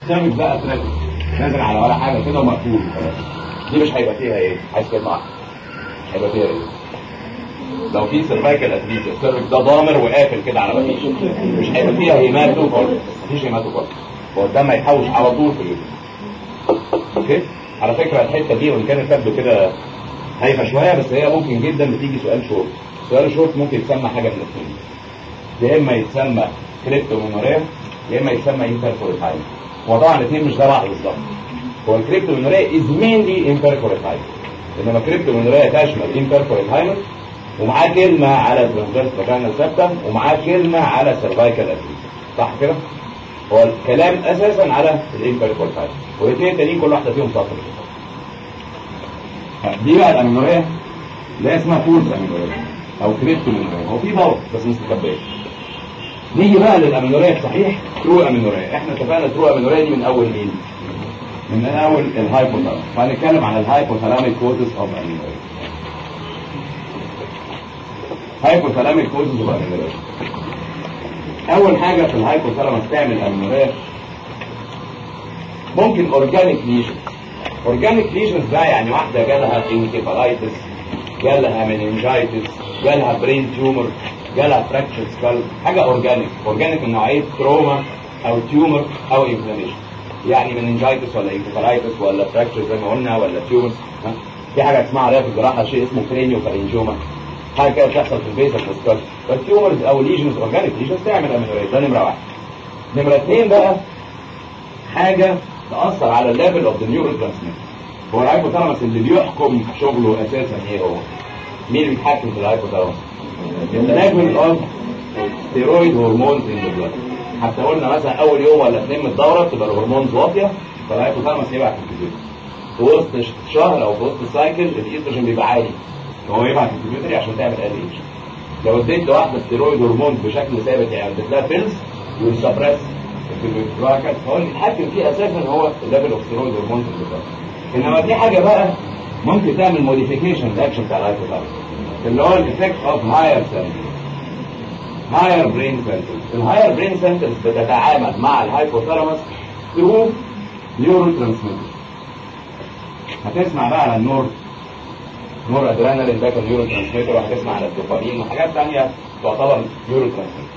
سامك بقى تراك نازل على ولا حاجه كده ومقفول دي مش هيبقى فيها ايه عايز كلمه واحده مش هيبقى فيها ايه لو في سيرفايكال اتريز السيرفك ده ضامر وقافل كده على مفيش مش هيبقى فيها هيماتوكول مفيش هيماتوكول هو الدم هيحوش على طول في اليوم اوكي على فكره الحته دي وان كانت تبدو كده هايفه شويه بس هي ممكن جدا بتيجي سؤال شورت سؤال شورت ممكن يتسمى حاجه من الاثنين يا اما يتسمى كريبتوميموريا يا اما يتسمى انتركوريتايم هو طبعا الاثنين مش ده بعض بالظبط هو الكريبتوميموريا از مينلي انتركوريتايم انما الكريبتوميموريا تشمل انتركوريتايم ومعاه كلمه على ترانسفيرس فاجينال سبتم ومعاه كلمه على سيرفايكال اتريز صح كده؟ هو الكلام اساسا على الانتركوريتايم والاثنين التانيين كل واحده فيهم سطر دي بقى الامينوريا اللي اسمها فولز امينوريا او كريبتوميموريا هو في ضغط بس مستخبيه نيجي بقى للامينوريا الصحيح ترو امينوريا احنا اتفقنا ترو امينوريا دي من اول مين من اول الهايبوثالامس هنتكلم عن الهايبوثالاميك كوزز اوف امينوريا هايبوثالاميك كوزز اوف امينوريا اول حاجه في الهايبوثالامس تعمل امينوريا ممكن اورجانيك ليجن اورجانيك ليجنز ده يعني واحده جالها انكيفالايتس جالها مننجايتس جالها برين تيومر جالها فراكشر سكال حاجه اورجانيك اورجانيك من نوعيه تروما او تيومر او انفلاميشن يعني مننجايتس ولا انكيفالايتس ولا فراكشر زي ما قلنا ولا تيومر في حاجه اسمها عليها في الجراحه شيء اسمه كرينيو فارنجوما حاجه كده بتحصل في البيس اوف سكال فالتيومرز او ليجنز اورجانيك ليجنز تعمل امينوريز ده نمره واحد نمره اثنين بقى حاجه تاثر على الليفل اوف ذا نيورو ترانسميتر هو الهايبوثالامس اللي بيحكم شغله اساسا ايه هو؟ مين اللي بيتحكم في الهايبوثالامس؟ الليفل اوف ستيرويد هرمونز ان ذا بلاد حتى قلنا مثلا اول يوم ولا اثنين من الدوره تبقى الهرمونز واطيه فالهايبوثالامس يبعت الكمبيوتر في وسط شهر او في وسط السايكل الايستروجين بيبقى عالي هو يبعت الكمبيوتر عشان تعمل ال اتش لو اديت لواحده ستيرويد هرمونز بشكل ثابت يعني اديت لها بيلز ويسبرس الكمبيوتر هو اللي بيتحكم فيه اساسا هو الليفل اوف ستيرويد هرمونز اللي بتاعه انما في حاجه بقى ممكن تعمل موديفيكيشن الاكشن بتاع الهايبوثالامس اللي هو الايفكت اوف هاير سنترز هاير برين سنترز الهاير برين سنترز بتتعامل مع الهايبوثالامس ثرو نيورو ترانسميتر هتسمع بقى على النور نور ادرينالين ده كان نيورو ترانسميتر وهتسمع على الدوبامين وحاجات ثانيه تعتبر نيورو ترانسميتر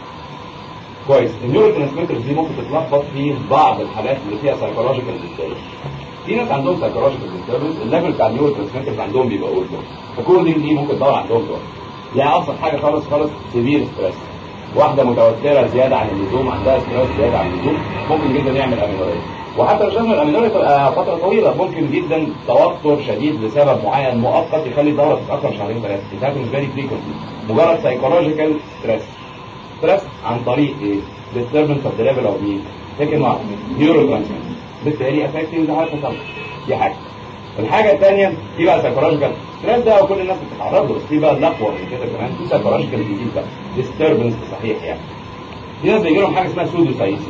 كويس النيورو ترانسميترز دي ممكن تتلخبط في بعض الحالات اللي فيها سايكولوجيكال ديستربنس في ناس عندهم سايكولوجيكال ديستربنس الليفل بتاع النيورو ترانسميترز عندهم بيبقى اول فكوردنج ممكن تدور عندهم دور يعني ابسط حاجه خالص خالص سيفير ستريس واحده متوتره زياده عن اللزوم عندها ستريس زياده عن اللزوم ممكن جدا يعمل امينوريا وحتى مش لازم الامينوريا تبقى فتره طويله ممكن جدا توتر شديد لسبب معين مؤقت يخلي الدوره تتاخر شهرين ثلاثه ده بالنسبه لي فريكونسي مجرد سايكولوجيكال ستريس ستريس عن طريق ايه؟ disturbance of the level of مين؟ سكن واحد نيورو ترانسميتر بالتالي افكتنج ذا هايبوثالامس دي حاجه الحاجه الثانيه في بقى سايكولوجيكال ستريس ده وكل الناس بتتعرض له بس في بقى الاقوى من كده كمان في سايكولوجيكال جديد بقى disturbance صحيح يعني في ناس بيجي لهم حاجه اسمها سودو سايسيس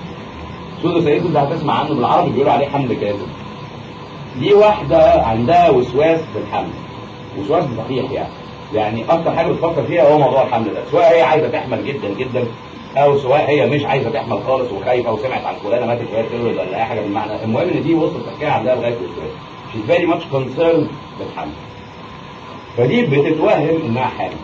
سودو سايسيس ده هتسمع عنه بالعربي بيقولوا عليه حمل كاذب دي واحده عندها وسواس في الحمل وسواس صحيح يعني يعني اكتر حاجه بتفكر فيها هو موضوع الحمل ده سواء هي عايزه تحمل جدا جدا او سواء هي مش عايزه تحمل خالص وخايفه وسمعت عن فلانه ماتت وهي بتولد ولا اي حاجه بالمعنى المهم ان دي وصلت تحكيها عندها لغايه الاسبوع she's very much concerned بالحمل فدي بتتوهم انها حامل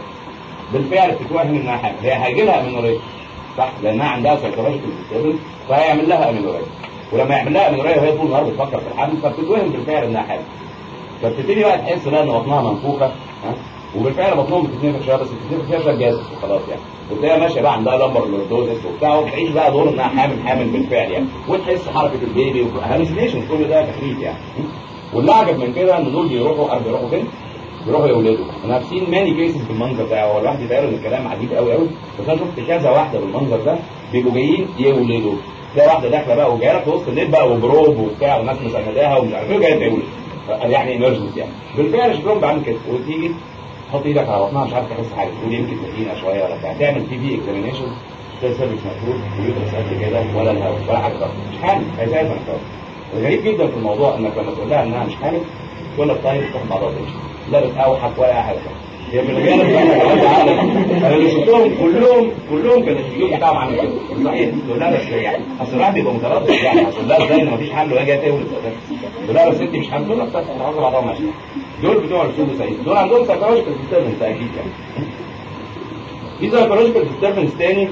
بالفعل بتتوهم انها حامل هي هيجي لها امينوريا صح لانها عندها سايكولوجيكال ديستربنس فهيعمل لها امينوريا ولما يعمل لها امينوريا وهي طول النهار بتفكر في الحمل فبتتوهم بالفعل انها حامل فبتبتدي بقى تحس بقى ان بطنها منفوخه ها وبالفعل بطنهم بتتنفخ شويه بس بتتنفخ فيها شويه جاز وخلاص يعني وتلاقيها ماشيه بقى عندها لمبر لوردوزس وبتاع وبتعيش بقى دور انها حامل حامل بالفعل يعني وتحس حركه البيبي وهالوسينيشن كل ده تخريف يعني واللي اعجب من كده ان دول بيروحوا قبل يروحوا فين؟ بيروحوا يولدوا انا سين ماني كيسز بالمنظر ده هو الواحد يتهيأله ان الكلام عجيب قوي قوي بس انا شفت كذا واحده بالمنظر ده بيبقوا جايين يولدوا تلاقي واحده داخله بقى وجايه في وسط الليل بقى وبروب وبتاع وناس مسنداها ومش عارف ايه وجايه تولد يعني ايمرجنسي يعني بالفعل شكلهم بيعمل كده وتيجي تحط ايدك على بطنها مش عارف تحس حاجه تقول يمكن تخينه شويه ولا بتاع تعمل تي في اكزامينيشن تلاقي سيرفكس مقفول ويوترس قد كده ولا الهواء ولا حاجه خالص مش حامل هي زي ما الغريب جدا في الموضوع انك لما تقول لها انها مش حامل تقول لك طيب تاخد بعضها وتمشي لا بتقاوحك ولا اي حاجه هي في الرجاله انا اللي شفتهم كلهم كلهم كان الشيوخ بتاعهم عامل كده صحيح تقول لها بس يعني اصل الواحد بيبقى متردد يعني اصل لا ازاي مفيش حمل وهي تولد تقول لها بس انت مش حامل تقول لك بس انا عاوز بعضها ماشي دول بتوع السودو سعيد دول عندهم سايكولوجيكال ديستربنس اكيد يعني في سايكولوجيكال ديستربنس تاني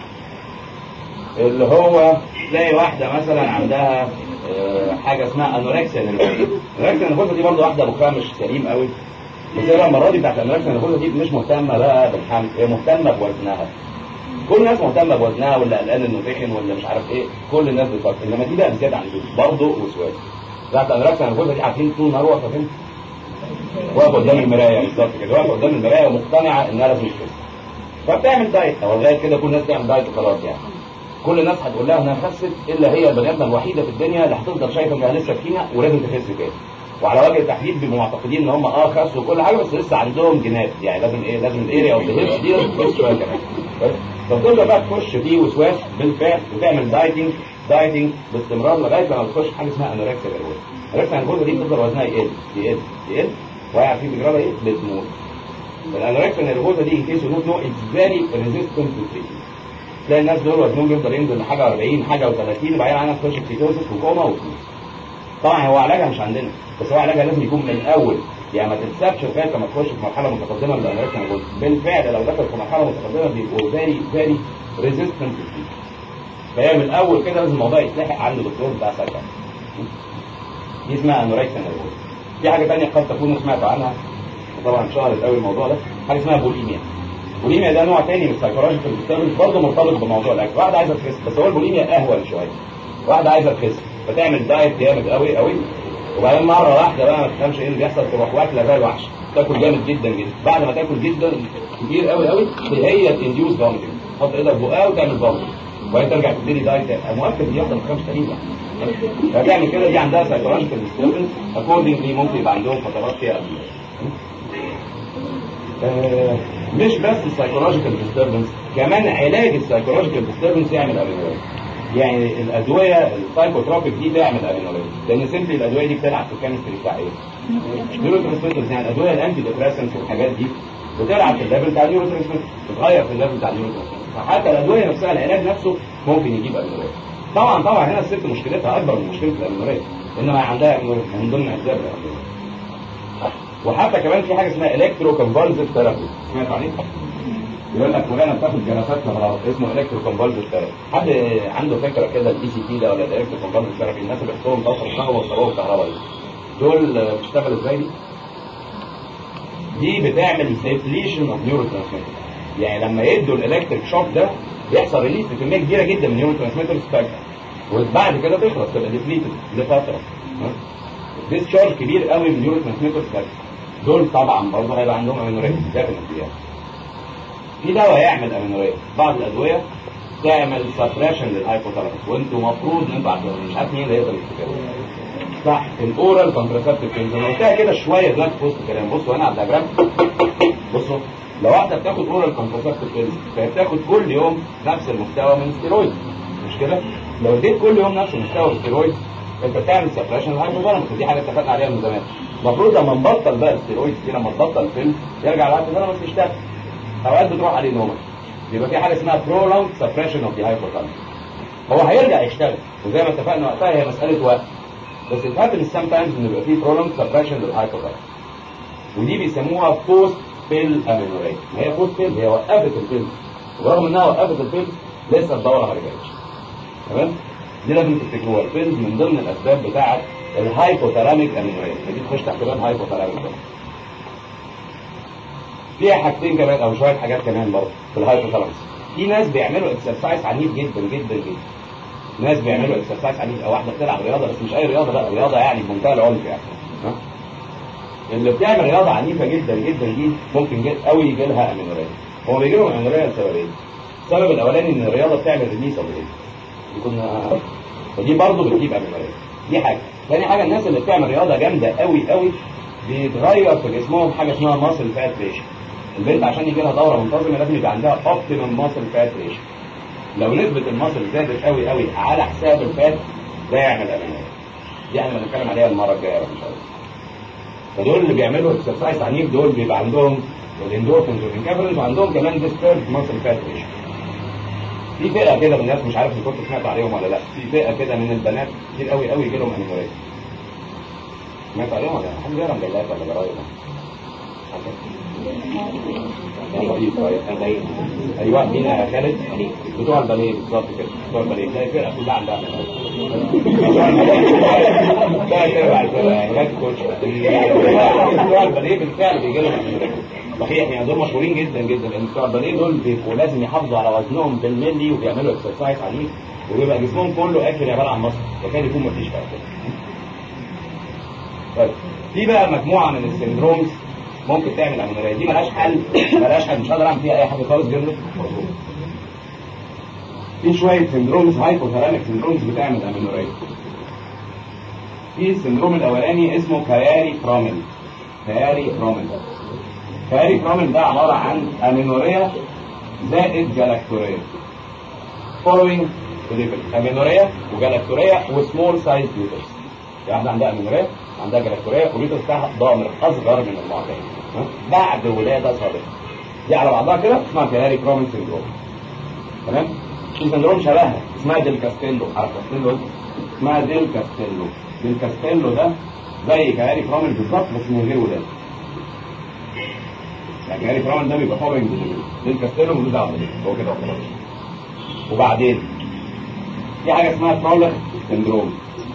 اللي هو تلاقي واحدة مثلا عندها حاجة اسمها انوركسيا نيرفوزا الانوركسيا نيرفوزا دي برضه واحدة مخها مش سليم قوي بس هي المرة دي بتاعت الانوركسيا نيرفوزا دي مش مهتمة بقى بالحمل هي مهتمة بوزنها كل الناس مهتمة بوزنها ولا قلقان انه تخن ولا مش عارف ايه كل الناس بتفكر انما دي بقى زيادة عن اللزوم برضه وسواس بتاعت الانوركسيا نيرفوزا دي عارفين طول النهار واقفة فين؟ واقفة قدام المراية بالظبط كده واقفة قدام المراية ومقتنعة انها لازم تخس فبتعمل دايت او لغايه كده كل الناس تعمل دايت وخلاص يعني كل الناس هتقول لها انها خست الا هي البني ادم الوحيده في الدنيا اللي هتفضل شايفه انها لسه تخينه ولازم تخس كده وعلى وجه التحديد بيبقوا معتقدين ان هم اه خسوا وكل حاجه بس لسه عندهم جنات يعني لازم ايه لازم الاريا اوف ذا دي لازم تخس شويه كمان فتبدا بقى تخش فيه وسواس بالفعل وتعمل دايتنج دايتنج باستمرار لغايه لما تخش حاجه اسمها انوركسيا نيرفوزا الانوركسيا نيرفوزا دي بتفضل وزنها يقل يقل يقل وهي عارفين بيجرى ايه بتموت الانوركسيا نيرفوزا دي ان كيس يو نو اتس فيري ريزيستنت تو تريتمنت تلاقي الناس دول وزنهم بيفضل ينزل لحاجه 40 حاجه و30 وبعدين عنها تخش في كيتوسيس وكوما وتموت طبعا هو علاجها مش عندنا بس هو علاجها لازم يكون من الاول يعني ما تتسابش لغايه لما تخش في مرحله متقدمه من الانوركسيا نيرفوزا بالفعل لو دخل في مرحله متقدمه بيبقوا فيري فيري ريزيستنت تو تريتمنت فهي من الاول كده لازم الموضوع يتلحق عند الدكتور بتاع سكن دي اسمها انوركسيا نيرفوزا في حاجه ثانيه قد تكونوا سمعتوا عنها طبعا شهرت قوي الموضوع ده حاجه اسمها بوليميا بوليميا ده نوع تاني من السايكولوجيكال ديستربنس برضه مرتبط بموضوع الاكل واحده عايزه تخس بس هو البوليميا اهون شويه واحده عايزه تخس فتعمل دايت جامد قوي قوي وبعدين مره واحده بقى ما تفهمش ايه اللي بيحصل تروح واكله زي الوحش تاكل جامد جدا جدا بعد ما تاكل جدا كتير قوي قوي هي تنديوز فوميتنج تحط ايدك بقها وتعمل فوميتنج وبعدين ترجع تبتدي دايت تاني مؤكد دي واحده ما تفهمش تقريبا فتعمل كده دي عندها سايكولوجيكال ديستربنس اكوردنجلي ممكن يبقى عندهم فترات فيها آه مش بس السايكولوجيكال ديستربنس كمان علاج السايكولوجيكال ديستربنس يعمل ابينوريا يعني الادويه السايكوتروبيك دي تعمل ابينوريا لان سيمبلي الادويه دي بتلعب في الكيمستري بتاع ايه؟ نيورو ترانسميترز يعني الادويه الانتي ديبريسنت والحاجات دي بتلعب في الليفل بتاع النيورو ترانسميتر بتغير في الليفل بتاع النيورو ترانسميتر فحتى الادويه نفسها العلاج نفسه ممكن يجيب ابينوريا طبعا طبعا هنا الست مشكلتها اكبر من مشكله الابينوريا انما عندها من ضمن اسباب الابينوريا وحتى كمان في حاجه اسمها الكترو كونفولسيف ثيرابي سمعت عليه؟ يقول لك فلانه بتاخد جلسات كهرباء اسمه الكترو كونفولسيف ثيرابي حد عنده فكره كده الاي سي تي ده ولا الالكترو كونفولسيف ثيرابي الناس اللي بيحطوهم ضغط الكهرباء والصاروخ الكهرباء دي دول بتشتغل ازاي دي؟ دي بتعمل سيفليشن اوف نيورو ترانسميتر يعني لما يدوا الالكتريك شوك ده بيحصل ريليس كميه كبيره جدا من نيورو ترانسميترز فجاه وبعد كده تخلص تبقى ديفليتد لفتره ديسشارج كبير قوي من نيورو ترانسميترز فجاه دول طبعا برضه هيبقى عندهم امينوريا ديفنتلي يعني في دواء يعمل امينوريا بعض الادويه تعمل سبريشن للهايبوثالاموس وانتوا المفروض ان انتوا عارفين مش عارف مين اللي يقدر يفتكرها صح الاورال كونتراسبتيف بيلز انا قلتها كده شويه دلوقتي في وسط الكلام بصوا هنا على الدياجرام بصوا لو واحده بتاخد اورال كونتراسبتيف بيلز فهي بتاخد كل يوم نفس المستوى من الستيرويد مش كده؟ لو اديت كل يوم نفس المستوى من الستيرويد انت بتعمل سبريشن للهايبوثالاموس دي حاجه اتفقنا عليها من زمان المفروض لما نبطل بقى الستيرويد دي لما تبطل فيلم يرجع الهايبوثالاموس يشتغل اوقات بتروح عليه نومه يبقى في حاجه اسمها prolonged suppression of the hypothalamus هو هيرجع يشتغل وزي ما اتفقنا وقتها هي مساله وقت بس it happens sometimes ان يبقى في prolonged suppression للهايبوثالاموس ودي بيسموها post pill amenorrhea هي post pill هي وقفت البيل ورغم انها وقفت البيل لسه الدوره ما رجعتش تمام دي لازم تفتكروها البيلز من ضمن الاسباب بتاعه الهايبوثالاميك امينوريا دي تخش تحت باب هايبوثالاميك فيها حاجتين كمان او شويه حاجات كمان برضه في الهايبوثالاموس في ناس بيعملوا اكسرسايز عنيف جدا جدا جدا ناس بيعملوا اكسرسايز عنيف او واحده بتلعب رياضه بس مش اي رياضه لا رياضه يعني بمنتهى العنف يعني ها اللي بتعمل رياضه عنيفه جدا جدا دي ممكن جد قوي يجي لها امينوريا هو بيجي لهم امينوريا لسببين السبب الاولاني ان الرياضه بتعمل ريليس اوف كنا فدي برضه بتجيب امينوريا دي حاجه ثاني حاجه الناس اللي بتعمل رياضه جامده قوي قوي بيتغير في جسمهم حاجه اسمها ماسل فات ريشن البنت عشان يجي لها دوره منتظمه لازم يبقى عندها اوبتيمم ماسل فات ريشن لو نسبه الماسل زادت قوي قوي على حساب الفات ده يعمل امينوريا دي احنا بنتكلم عليها المره الجايه ان شاء الله فدول اللي بيعملوا اكسرسايز عنيف دول بيبقى عندهم والاندورفينز والانكابرنز وعندهم كمان ديسترب ماسل فات ريشيو في فئه كده من الناس مش عارف ان كنت سمعت عليهم ولا لا في فئه كده من البنات كتير قوي قوي يجي لهم انيموريا سمعت عليهم ولا لا؟ حد بيقرا مجلات ولا جرايد ايوه مين يا خالد بتوع الباليه بالظبط كده بتوع الباليه تلاقي فرقه كلها عندها ده كده بعد كده هناك كوتش بتوع الباليه بالفعل بيجي لهم صحيح يعني دول مشهورين جدا جدا لان بتوع الباليه دول بيبقوا لازم يحافظوا على وزنهم بالملي وبيعملوا اكسرسايز عنيف وبيبقى جسمهم كله اكل عباره عن مصر يكاد يكون مفيش فرق طيب في بقى مجموعه من السندرومز ممكن تعمل امونوريا دي ملهاش حل ملهاش حل مش هقدر اعمل فيها اي حاجه خالص غير مظبوط في شويه سندرومز هايبوثالاميك سندرومز بتعمل امونوريا في السندروم الاولاني اسمه كياري كرامل كياري كرامل كياري كرامل ده عباره عن امينوريا زائد جلاكتوريا following delivery امينوريا وجلاكتوريا وسمول سايز يوترس واحده عندها امينوريا عندها جلاكتوريا واليوترس بتاعها ضامر اصغر من المعتاد بعد ولاده صادقه دي على بعضها كده اسمها كياري كرامل سندروم تمام في سندروم شبهها اسمها ديل كاستيلو عارف كاستيلو اسمها ديل كاستيلو ديل كاستيلو ده زي كياري كرامل بالظبط بس من غير ولاده يعني كياري كرامل ده بيبقى فورنج ديل كاستيلو ملوش دعوه بيه هو كده وخلاص وبعدين في حاجه اسمها فرولك سندروم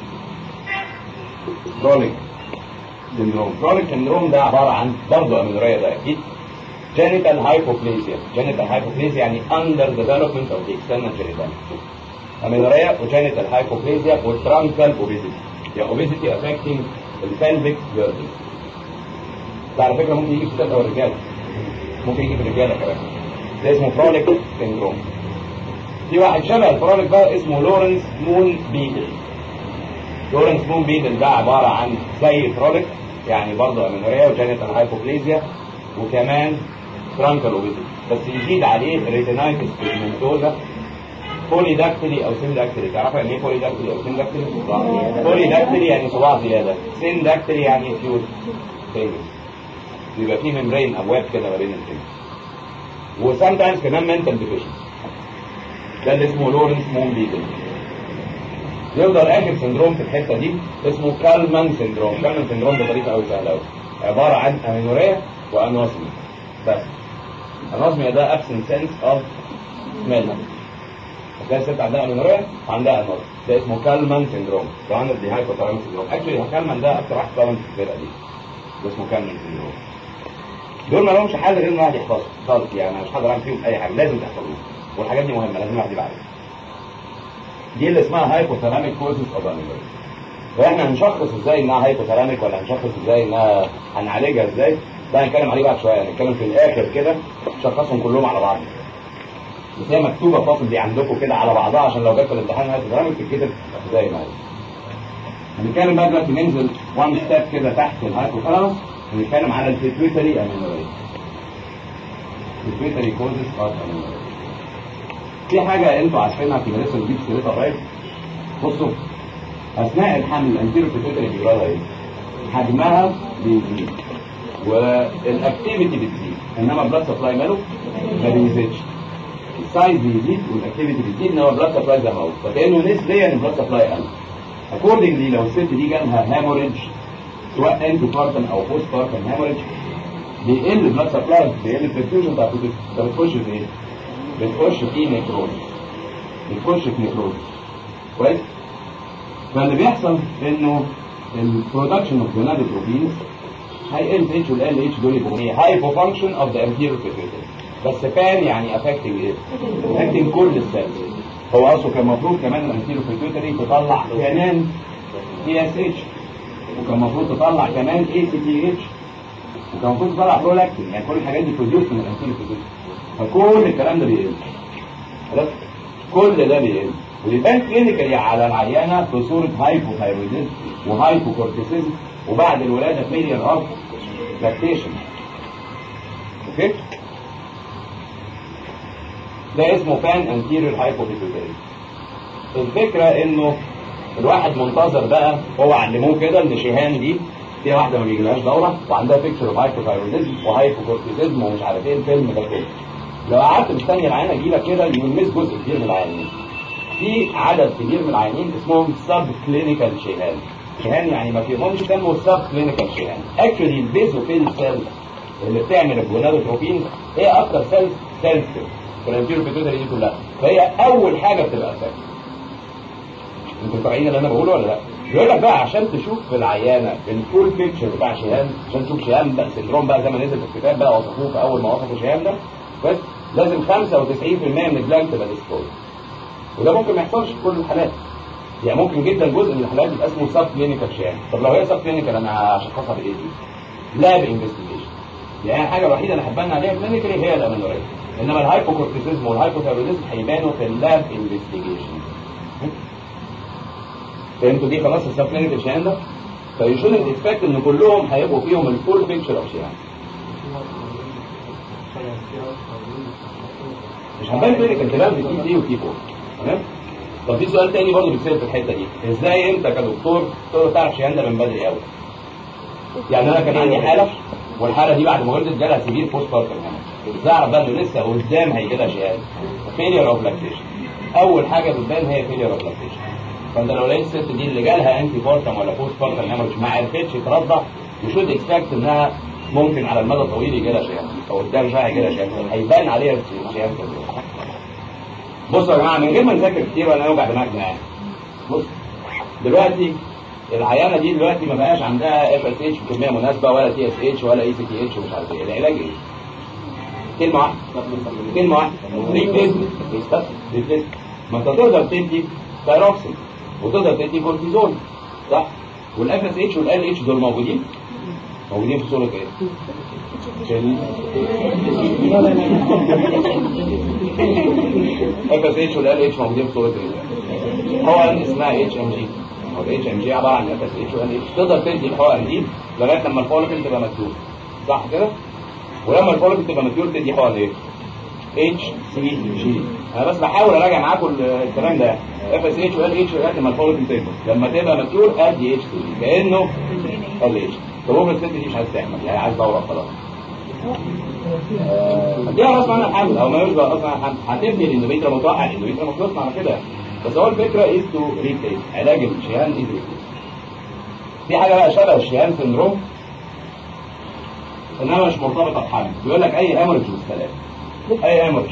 فرولك سندروم فرولك سندروم ده عباره عن برضه امينوريا ده اكيد جينيتال هايبوبليزيا جينيتال هايبوبليزيا يعني اندر ديفلوبمنت اوف ذا اكسترنال جينيتال امينوريا وجينيتال هايبوبليزيا والترانكال اوبيزيتي يا اوبيزيتي افكتنج البلفيك جيردل ده على فكره ممكن يجي في الستات او الرجاله ممكن يجي في الرجاله كمان ده اسمه فروليك سندروم في واحد شبه الفروليك بقى اسمه لورنس مون بيدل لورنس مون بيدل ده عباره عن زي فروليك يعني برضه امينوريا وجينيتال هايبوبليزيا وكمان ترانكال اوبيزيتي بس يزيد عليه ريتينايتس بيجمنتوزا بولي داكتلي او سين داكتلي تعرفوا يعني ايه بولي داكتلي او سين داكتلي؟ بولي داكتلي يعني صباع زياده سين داكتلي يعني فيوز فينجز بيبقى فيه ممبرين ابواب كده ما بين الفينجز وسام تايمز كمان منتال ديفيشن ده اللي اسمه لورنس مون بيدل يفضل اخر سندروم في الحته دي اسمه كالمان سندروم كالمان سندروم ده طريقه قوي سهله قوي عباره عن امينوريا وانوسميا بس انوسميا ده absent sense of smell هتلاقي الست عندها امينوريا وعندها انوسميا ده اسمه كالمان سندروم كمان دي هايبوثالاميك سندروم اكشلي كالمان ده اكتر واحد كومن في الفرقه دي ده اسمه كالمان سندروم دول ما لهمش حل غير ان الواحد يحفظهم خالص يعني مش هقدر اعمل فيهم اي حاجه لازم تحفظوهم والحاجات دي مهمه لازم الواحد يبقى عارفها دي اللي اسمها هايبوثالاميك كوزز اوف امينوريا واحنا هنشخص ازاي انها هايبوثالاميك ولا هنشخص ازاي انها هنعالجها ازاي ده هنتكلم عليه بعد شويه هنتكلم في الاخر كده نشخصهم كلهم على بعض بس هي مكتوبه فاصل دي عندكم كده على بعضها عشان لو جت في الامتحان هايبوثالاميك تتكتب زي ما هي هنتكلم بقى دلوقتي ننزل وان ستيب كده تحت الهايبوثالاموس هنتكلم على البيتويتري امينوريا البيتويتري كوزز اوف امينوريا في حاجة انتوا عارفينها في لسه بنجيب سيرتها قريب بصوا اثناء الحمل الانتيرو بيتوتري بيجرى ايه؟ حجمها بيزيد والاكتيفيتي بتزيد انما البلاد سبلاي ماله ما بيزيدش السايز بيزيد والاكتيفيتي بتزيد انما البلاد سبلاي زي ما هو فكانه نسبيا البلاد سبلاي قل اكوردنجلي لو الست دي جالها هاموريدج سواء انتو بارتن او بوست بارتن هاموريدج بيقل البلاد سبلاي بيقل البرفيوجن بتاع انت بتخش في ايه؟ بتخش في نيكروز بتخش في نيكروز كويس فاللي بيحصل انه البرودكشن اوف gonadotropins هيقل اتش والال اتش دول يبقوا ايه هايبو فانكشن اوف ذا انتيريور بيتويتري بس فان يعني افكتنج ايه افكتنج كل السيلز هو اصله كان المفروض كمان الانتيريور بيتويتري تطلع كمان تي اس اتش وكان المفروض تطلع كمان اي سي تي اتش وكان المفروض تطلع برولاكتين يعني كل الحاجات دي بروديوس من الانتيريور بيتويتري فكل الكلام ده بيقل خلاص كل ده بيقل ويبان كلينيكالي على العيانه في صوره هايبوثايرويدزم وهايبوكورتيسيزم وبعد الولاده فيلير اوف لاكتيشن اوكي ده اسمه فان انتيريور هايبوبيتوتري الفكره انه الواحد منتظر بقى هو علموه كده ان شيهان دي في واحده ما بيجيلهاش دوره وعندها بيكتشر اوف هايبوثايروديزم وهايبوكورتيزم ومش عارف ايه الفيلم ده كله لو قعدت مستني العينه تجيلك كده يلمس جزء كبير من العيانين في عدد كبير من العيانين اسمهم سب كلينيكال شيهان شيهان يعني ما فيهمش كانوا سب كلينيكال شيهان اكشولي البيزوفيل سيل اللي بتعمل الجونادوتروبين هي اكتر سيلز سنسيتيف في الانتيرو بيتوتري دي كلها فهي اول حاجه بتبقى افكت انتوا فاهمين اللي انا بقوله ولا لا؟ بيقول لك بقى عشان تشوف في العيانه الفول بيكتشر بتاع شيهان عشان تشوف شيهان بقى سندروم بقى زي ما نزل في الكتاب بقى وصفوه في اول ما وصفوا شيهان ده بس لازم 95% من الجلاند تبقى ديستروي وده ممكن ما يحصلش في كل الحالات يعني ممكن جدا جزء من الحالات يبقى اسمه سب كلينيكال شيهان طب لو هي سب كلينيكال انا هشخصها بايه دي؟ لاب انفستيجيشن يعني الحاجه الوحيده اللي هتبان عليها كلينيكالي هي الامينوريا انما الهايبوكورتيزم والهايبوثايروديزم هيبانوا في اللاب انفستيجيشن فهمتوا دي خلاص السب كلينيكال شيهان ده؟ فيو شودنت اكسبكت ان كلهم هيبقوا فيهم الفول بيكتشر اوف شيهان مش هنبان كلينيكال تبان في تي 3 وتي 4 تمام؟ طب في سؤال تاني برضه بيتسال في الحته دي ازاي انت كدكتور تقدر تعرف شيهان ده من بدري قوي؟ يعني انا كان عندي حاله والحاله دي بعد ما ولدت جالها سيفير بوست بارتم ازاي اعرف بقى انه لسه قدام هيجي لها شيهان فيلير اوف لاكتيشن اول حاجه بتبان هي فيلير اوف لاكتيشن فانت لو لقيت الست دي اللي جالها انتي بارتم ولا بوست بارتم هيموريج ما عرفتش ترضع يشود اكسبكت انها ممكن على المدى الطويل يجي لها شيهان او قدام شويه هيجي لها شيهان هيبان عليها شيهان بصوا يا جماعه من غير ما نذاكر كتير وانا اوجع دماغنا يعني بص دلوقتي العيانه دي دلوقتي ما بقاش عندها اف اس اتش بكميه مناسبه ولا تي اس اتش ولا اي سي تي اتش ومش عارف ايه العلاج ايه؟ كلمه واحده كلمه واحده ريبليسمنت بس ريبليسمنت ما انت تقدر تدي ثايروكسين وتقدر تدي كورتيزون صح؟ والاف اس اتش والال اتش دول موجودين؟ موجودين في صوره ايه؟ اف اس اتش والال اتش موجودين في صوره ايه؟ هو اسمها اتش ام جي هو الاتش ام جي عباره عن اف اس اتش والال اتش تقدر تدي الحقن دي لغايه لما الفوليكل تبقى مكتوب صح كده؟ ولما الفوليكل تبقى مكتوب تدي حقن ايه؟ اتش سي جي انا بس بحاول اراجع معاكم الكلام ده اف اس اتش وال اتش لغايه لما الفوليكل تكبر لما تبقى مكتوب ادي اتش سي جي كانه ال اتش طب هو الست دي مش عايز تحمل يعني عايز دوره خلاص اديها راس معنى الحمل او ما يشبه راس معنى الحمل هتبني الاندوميترا متوقع الاندوميترا مخلص على كده بس هو الفكره از تو ريبليس علاج الشيهان از ريبليس في حاجه بقى شبه الشيهان سندروم انما مش مرتبطه بحمل بيقول لك اي هيموريج بالسلام اي هيموريج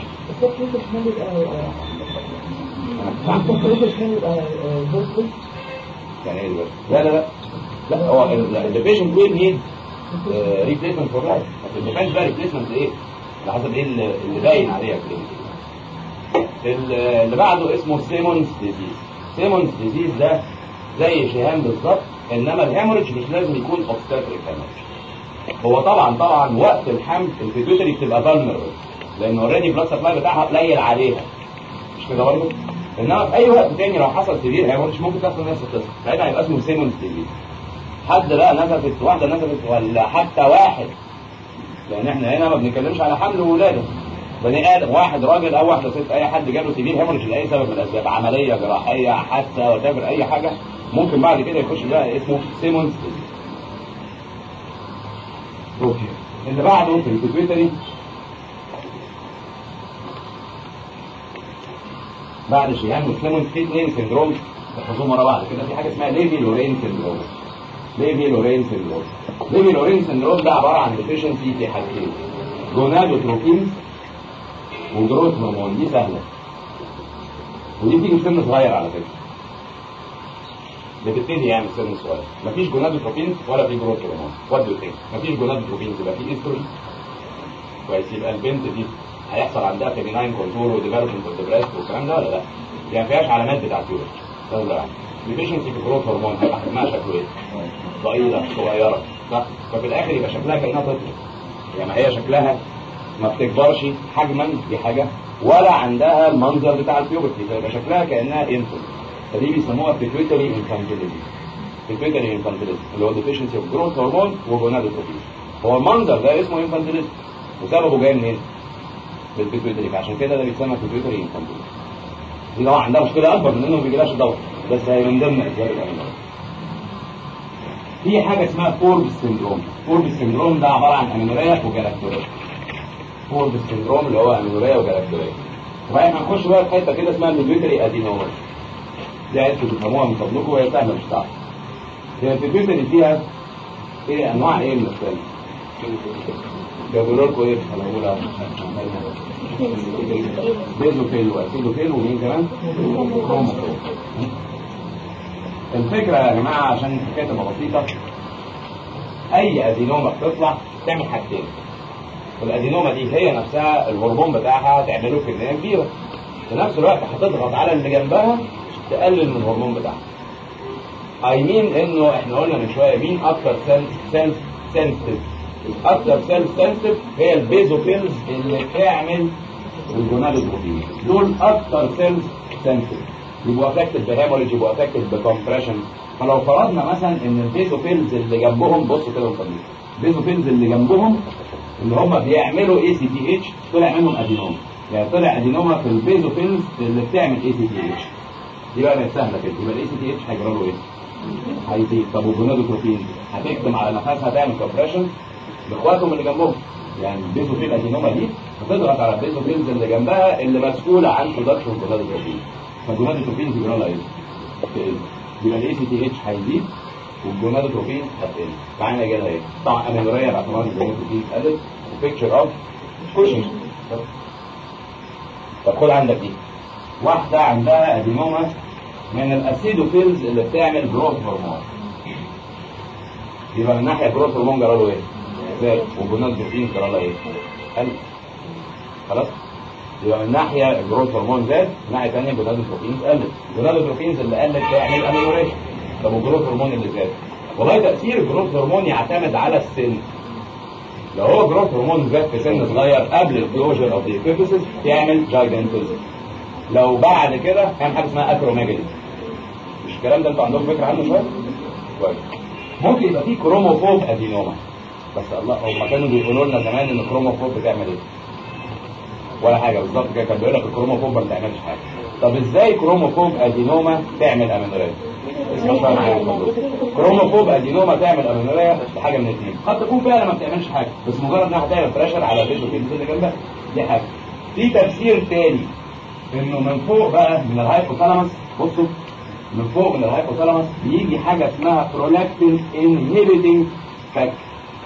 يعني ايه دلوقتي؟ لا لا لا لا هو البيشنت ويل نيد ريبليسمنت فور لايف ما تبقاش بقى ريبليسمنت ايه على حسب ايه اللي باين عليها كلينيكال اللي بعده اسمه سيمونز ديزيز سيمونز ديزيز ده زي شيهان بالظبط انما الهيموريج مش لازم يكون اوبستاتريك هيموريج هو طبعا طبعا وقت الحمل البيتوتري بتبقى فالنربل لان اوريدي بلاد سبلاي بتاعها قليل عليها مش كده برضه انما في اي وقت تاني لو حصل سيفير هيموريج ممكن تحصل نفس القصه ساعتها هيبقى اسمه سيمونز ديزيز حد بقى نزفت واحده نزفت ولا حتى واحد لان احنا هنا ما بنتكلمش على حمل وولاده بني ادم واحد راجل او واحده ست اي حد جاله سيفير هيموريج لاي سبب من الاسباب عمليه جراحيه حادثه وتفر اي حاجه ممكن بعد كده يخش بقى اسمه سيمونز ديزيز اوكي اللي بعده في البيتويتري بعد شيهان وسليمون في اثنين سندروم تحفظوهم ورا بعض كده في حاجه اسمها ليفي لورين سندروم ليفي لورين سندروم ليفي لورين سندروم ده عباره عن ديفيشنسي في حاجتين جونادوتروبين وجروث هرمون دي سهله ودي بتيجي في سن صغير على فكره بتبتدي يعني سن صغير مفيش جونادوتروبين ولا في جروث هرمون وات دو ثينك مفيش جونادوتروبين يبقى في استروجين كويس يبقى البنت دي هيحصل عندها فيميناين كونتور وديفلوبمنت اوف ذا بريست والكلام ده ولا لا؟ يعني ما فيهاش علامات بتاعت يوريك لا لا ديفيشنسي في جروث هرمون هيبقى حجمها شكله ايه؟ ضئيله صغيره صح؟ ففي الاخر يبقى شكلها كانها طفل يعني هي شكلها ما بتكبرش حجما دي حاجه ولا عندها المنظر بتاع البيوبرتي فيبقى شكلها كانها انفنت فدي بيسموها بيتويتري انفانتيليزم بيتويتري انفانتيليزم اللي هو ديفيشنسي اوف جروث هرمون وجونادوتروبين هو المنظر ده اسمه انفانتيليزم وسببه جاي منين؟ بالبيتويتري فعشان كده ده بيتسمى بيتويتري انفانتيليزم دي طبعا عندها مشكله اكبر من انه ما بيجيلهاش ضغط بس هي من ضمن اسباب الامراض في حاجه اسمها فوربس سندروم فوربس سندروم ده عباره عن امينوريا وجلاكتوريا فوربس سندروم اللي هو امينوريا وجلاكتوريا وبعدين هنخش بقى في حته كده اسمها ميدويتري ادينوما دي عايزكم تفهموها من فضلكم وهي سهله مش صعبه هي الميدويتري فيها ايه انواع ايه من السيل جابوا لكم ايه انا بقول بيزوفيل واسيدوفيل ومين كمان كروموفيل الفكره يا جماعه عشان الحكايه تبقى بسيطه اي ادينوما بتطلع تعمل حاجتين الادينوما دي هي نفسها الهرمون بتاعها تعمله كميه كبيره في نفس الوقت هتضغط على اللي جنبها تقلل من الهرمون بتاعها اي مين انه احنا قلنا من شويه مين اكتر سيلز سنسيتيف اكتر سيل سنسيتيف هي البيزوفيلز اللي بتعمل الجونادوتروبين دول اكتر سيلز سنسيتيف يبقوا افكتد بهيموريج يبقوا افكتد بكمبريشن فلو فرضنا مثلا ان البيزوفيلز اللي جنبهم بصوا كده وخليكم البيزوفيلز اللي جنبهم اللي هم بيعملوا اي سي تي اتش طلع منهم ادينوما يعني طلع ادينوما في البيزوفيلز اللي بتعمل اي سي تي اتش دي بقى من سهله كده يبقى الاي سي تي اتش هيجرى له ايه؟ هيزيد طب والجونادوتروبين هتكتم على نفسها تعمل كمبريشن لاخواتهم اللي جنبهم يعني البيزوفيل ادينوما دي بتضغط على البيزوفيلز اللي جنبها اللي مسؤوله عن برودكشن الجونادوتروبين فالجونادوتروبين بيجرى لها ايه؟ تقل يبقى الاي سي تي اتش هيزيد والجونادوتروبين هتقل معانا جاي ايه؟ طبعا امينوريا باعتبار ان الجونادوتروبين قلت وبيكتشر اوف كوشنج طب خد عندك دي واحده عندها ادينوما من الاسيدوفيلز اللي بتعمل جروث هرمون يبقى من ناحيه جروث هرمون جرى له ايه؟ زاد والجونادوتروبين جرى له ايه؟ قل خلاص؟ يبقى من ناحيه الجروث هرمون زاد من ناحيه ثانيه الجونادوتروبين قلت الجونادوتروبين اللي قلت تعمل اميلوريشن طب والجروث هرمون اللي زاد والله تاثير الجروث هرمون يعتمد على السن لو هو جروث هرمون زاد في سن صغير قبل الكلوجر اوف ذا يعمل جايجانتوزم لو بعد كده هيعمل حاجه اسمها اكروميجالي مش الكلام ده انتوا عندكم فكره عنه شويه؟ كويس ممكن يبقى فيه كروموفوب ادينوما بس الله هم كانوا بيقولوا لنا زمان ان الكروموفوب بتعمل ايه؟ ولا حاجه بالظبط كده كان بيقول لك الكروموفوب ما بتعملش حاجه طب ازاي كروموفوب ادينوما تعمل امينوريا؟ اسمع بقى معايا كروموفوب ادينوما تعمل امينوريا بحاجه من الاثنين قد تكون فعلا ما بتعملش حاجه بس مجرد انها هتعمل بريشر على البيزوفيلز اللي جنبها دي حاجه في تفسير تاني انه من فوق بقى من الهايبوثالاموس بصوا من فوق من الهايبوثالاموس بيجي حاجه اسمها برولاكتين انهبيتنج فاكتور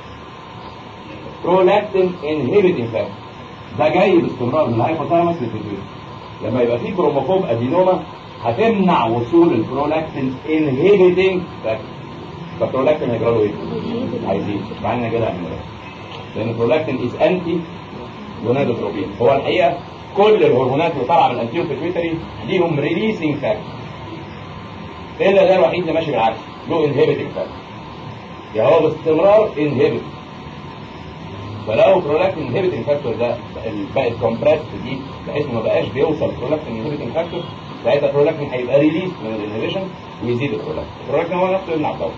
برولاكتين انهبيتنج فاكتور ده جاي باستمرار من الهايبوثالاموس للفيتويد لما يبقى في كروموفوب ادينوما هتمنع وصول البرولاكتين انهبيتنج فاكتور فالبرولاكتين هيجرى له ايه؟ هيزيد معنى كده هنعمل لان البرولاكتين از انتي جونادوتروبين هو الحقيقه كل الهرمونات اللي طالعه من الانتيو بيتويتري ليهم ريليسنج فاكتور الا ده الوحيد اللي ماشي بالعكس له انهبيتنج فاكتور يعني هو باستمرار انهبيت فلو برولاكتين انهبيتنج فاكتور ده بقت كومبريس دي بحيث ما بقاش بيوصل برولاكتين انهبيتنج فاكتور ساعتها البرولاكتين هيبقى ريليس من الانهبيشن ويزيد البرولاكتين البرولاكتين هو نفسه يمنع الضغط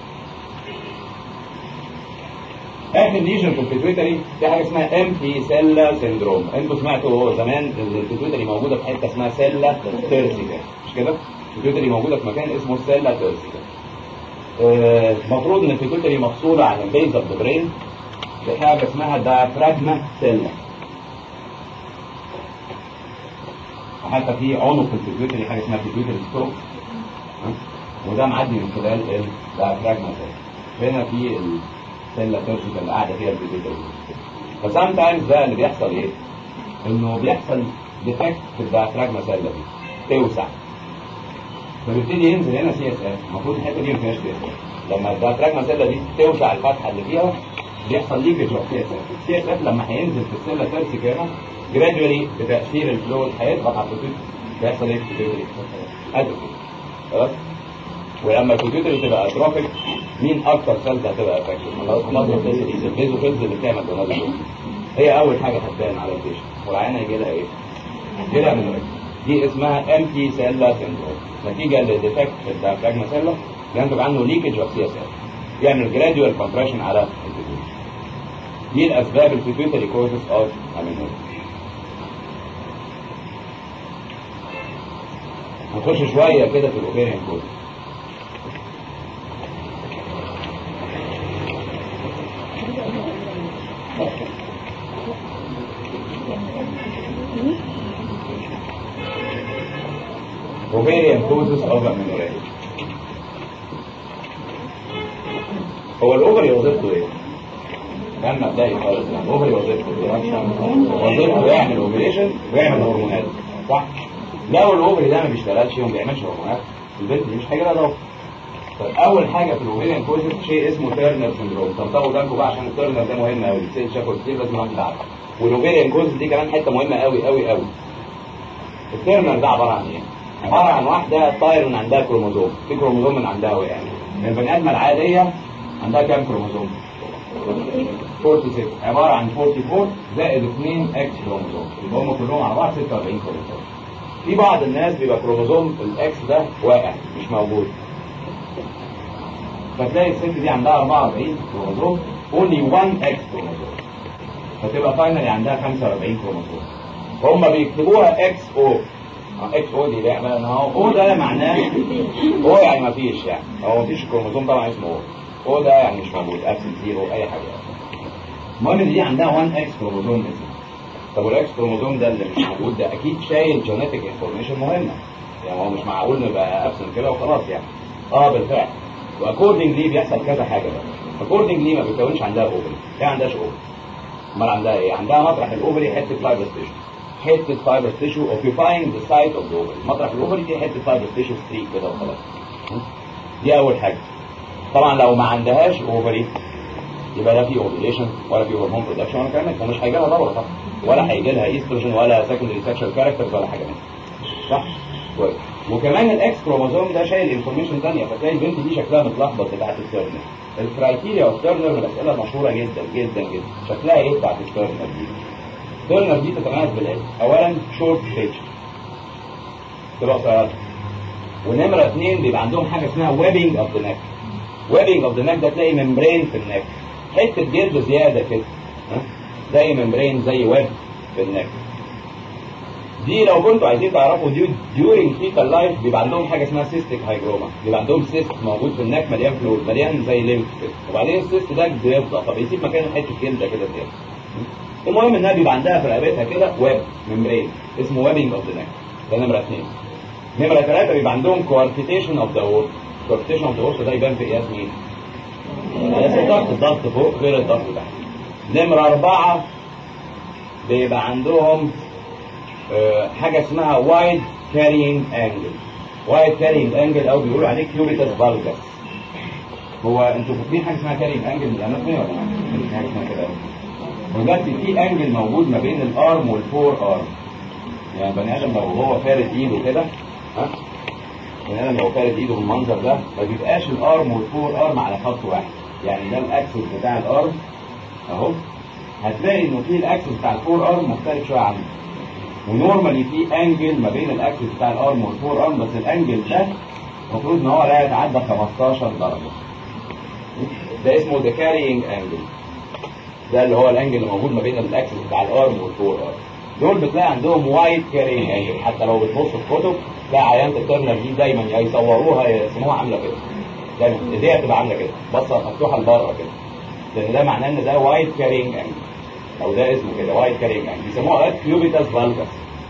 احنا ليجن في البيتويتري في حاجه اسمها امبي سيلا سيندروم انتوا سمعتوا زمان ان البيتويتري موجوده في حته اسمها سيلا تيرسيكا مش كده البيتويتري موجوده في مكان اسمه سيلا تيرسيكا المفروض ان البيتويتري مفصوله عن البيز اوف ذا برين بحاجه اسمها دايفراجما سيلا وحتى في عنق في البيتويتري حاجه اسمها بيتويتري ستروك وده معدي من خلال الدايفراجما سيلا هنا في السله تورشيكا اللي قاعده فيها البيتويتري فسام تايمز بقى اللي بيحصل ايه؟ انه بيحصل ديفكت في الدايفراجما سيلا دي توسع فبيبتدي ينزل هنا سي اس اف المفروض الحته دي ما فيهاش سي اس اف لما الدايفراجما سيلا دي توسع الفتحه اللي فيها بيحصل ليكج اوف سي اس اف السي اس اف لما هينزل في السله تورشيكا هنا جرادولي بتاثير الفلويد هيضغط على البيتويتري بيحصل ايه في البيتويتري؟ اتروفي خلاص ولما الكمبيوتر تبقى اتروفيك مين اكتر سيلز هتبقى افكتد خلاص مصدر البيزو البيزوفيلز اللي بتعمل جونادوتروبين هي اول حاجه هتبان على البيشن والعيان هيجي لها ايه؟ هيجي لها من دي اسمها امتي سيلا سيندروم نتيجه لديفكت في الدايفراجما سيلا ينتج عنه ليكج اوف سي اس اف يعمل جراديوال كومبريشن على البيتويتري دي الاسباب البيتويتري كوزز اوف امينوريا هنخش شويه كده في الاوبيريان كوزز ovarian causes of amenorrhea هو الاوفري وظيفته ايه؟ كان مبدئي خالص يعني الاوفري وظيفته ايه؟ وظيفته يعمل اوفريشن ويعمل هرمونات صح؟ لو الاوفري ده ما بيشتغلش وما بيعملش هرمونات البنت دي مش هيجي لها ضغط طيب اول حاجه في الاوفريان كوزيس شيء اسمه تيرنر سندروم طب طبعا بالكم بقى عشان التيرنر ده مهم قوي السيد شافوا كتير لازم واحد يعرف والاوفريان كوزيس دي كمان حته مهمه قوي قوي قوي التيرنر ده عباره عن ايه؟ عباره عن واحده طاير من عندها كروموزوم في كروموزوم من عندها وقع يعني البني ادمه العاديه عندها كام كروموزوم 46 عباره عن 44 زائد 2 اكس كروموزوم يبقى هم كلهم على بعض 46 كروموزوم في بعض الناس بيبقى كروموزوم الاكس ده واقع مش موجود فتلاقي الست دي عندها 44 كروموزوم only 1 اكس كروموزوم فتبقى فاينلي عندها 45 كروموزوم هم بيكتبوها اكس او اكس او دي لعبه ان هو او ده معناه او يعني ما فيش يعني هو ما فيش كروموزوم طبعا اسمه او او ده يعني مش موجود ابسنت زيرو اي حاجه المهم دي عندها 1 اكس كروموزوم اسمه طب والاكس كروموزوم ده اللي مش موجود ده اكيد شايل جينيتك انفورميشن مهمه يعني هو مش معقول نبقى ابسنت كده وخلاص يعني اه بالفعل واكوردنجلي بيحصل كذا حاجه بقى اكوردنجلي ما بيكونش عندها اوفري هي ما عندهاش اوفري امال عندها ايه عندها مطرح الاوفري حته فايبر تيشو حته فايبر تيشو اوكيباينج ذا سايت اوف ذا اوفري مطرح الاوفري دي حته فايبر تيشو ستريك كده وخلاص دي اول حاجه طبعا لو ما عندهاش اوفري يبقى لا في اوفيليشن ولا في هرمون برودكشن ولا كلام ومش هيجي لها دوره طبعا ولا هيجي لها ايستروجين ولا سكندري سكشوال كاركترز ولا حاجه منها صح كويس وكمان الاكس كروموزوم ده شايل انفورميشن ثانيه فتلاقي البنت دي شكلها متلخبط بتاعت التيرنر الكرايتيريا اوف تيرنر من الاسئله المشهوره جدا جدا جدا شكلها ايه بتاعت التيرنر دي التيرنر دي تتميز بالعلم اولا شورت فيتش تبقى قصيره ونمره اثنين بيبقى عندهم حاجه اسمها ويبنج اوف ذا نيك ويبنج اوف ذا نيك ده تلاقي ممبرين في النك حته جلد زياده كده ها زي ممبرين زي ويب في النك دي لو كنتوا عايزين تعرفوا دي ديورنج فيتال لايف بيبقى عندهم حاجه اسمها سيستيك هايجروما بيبقى عندهم سيست موجود في النك مليان فلويد مليان زي ليمف كده وبعدين السيست ده بيفضى فبيسيب مكانه حته جلده كده زياده المهم انها بيبقى عندها في رقبتها كده ويب ممبرين اسمه ويبنج اوف ذا نك ده نمره اثنين نمره ثلاثه بيبقى عندهم كوارتيتيشن اوف ذا اورت كوارتيتيشن اوف ذا اورت ده يبان في قياس مين؟ قياس الضغط الضغط فوق غير الضغط تحت نمره اربعه بيبقى عندهم أه حاجه اسمها وايد كارينج انجل وايد كارينج انجل او بيقولوا عليه كيوريتاس فالجاس هو انتوا فاكرين حاجه اسمها كارينج انجل من الاناتومي ولا لا؟ في حاجه اسمها كده ودلوقتي في انجل موجود ما بين الارم والفور ارم يعني بني ادم لو هو فارد ايده كده ها بني ادم لو فارد ايده بالمنظر ده ما بيبقاش الارم والفور ارم على خط واحد يعني ده الاكسس بتاع الارم اهو هتلاقي انه في الاكسس بتاع الفور ارم مختلف شويه عنه ونورمالي في انجل ما بين الاكسس بتاع الارم والفور ارم بس الانجل ده المفروض ان هو لا يتعدى 15 درجه ده اسمه ذا كارينج انجل ده اللي هو الانجل اللي موجود ما بين الاكسس بتاع الارم والفور ارم دول بتلاقي عندهم وايد كارينج انجل حتى لو بتبص في كتب تلاقي عيانة الترنر دي دايما يا يصوروها يرسموها عامله كده دايما ايديها تبقى عامله كده بصه مفتوحه لبره كده لان ده معناه ان ده وايد كارينج انجل او ده اسمه كده وايد كارينج انجل بيسموها اوقات كيوبيتاس فالجاس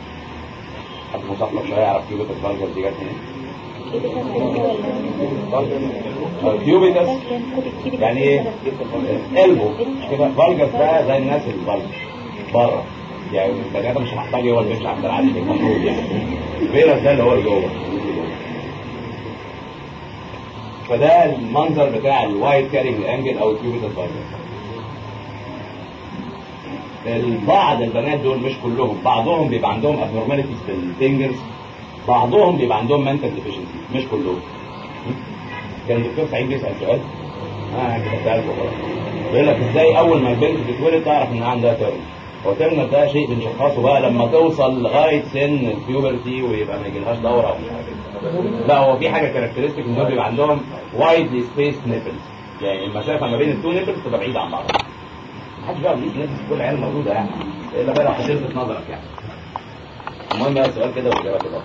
حد مثقف شويه يعرف كيوبيتاس فالجاس دي جت منين؟ كيوبيتاس يعني ايه؟ قلبه مش كده فالجاس ده زي الناس الفالجاس بره يعني البني ادم مش محتاج هو اللي بيمشي عند العادي المفروض يعني فيروس ده اللي هو اللي جوه فده المنظر بتاع الوايت كارينج انجل او الكيوبيتال فايروس البعض البنات دول مش كلهم بعضهم بيبقى عندهم abnormalities في الفينجرز بعضهم بيبقى عندهم mental deficiency مش كلهم كان الدكتور سعيد بيسال سؤال اه كتبتها لكم خلاص بيقول لك ازاي اول ما البنت بتتولد تعرف ان عندها تيرن هو تيرن ده شيء بنشخصه بقى لما توصل لغايه سن البيوبرتي ويبقى ما يجيلهاش دوره او مش عارف ايه لا هو في حاجه كاركترستيك ان دول بيبقى عندهم وايدلي سبيس نيبلز يعني المسافه ما بين التو نيبلز تبقى بعيده عن بعض محدش بقى بيجي نيبلز كل العيال موجوده يعني الا بقى لو هتلفت نظرك يعني المهم بقى السؤال كده والاجابه كده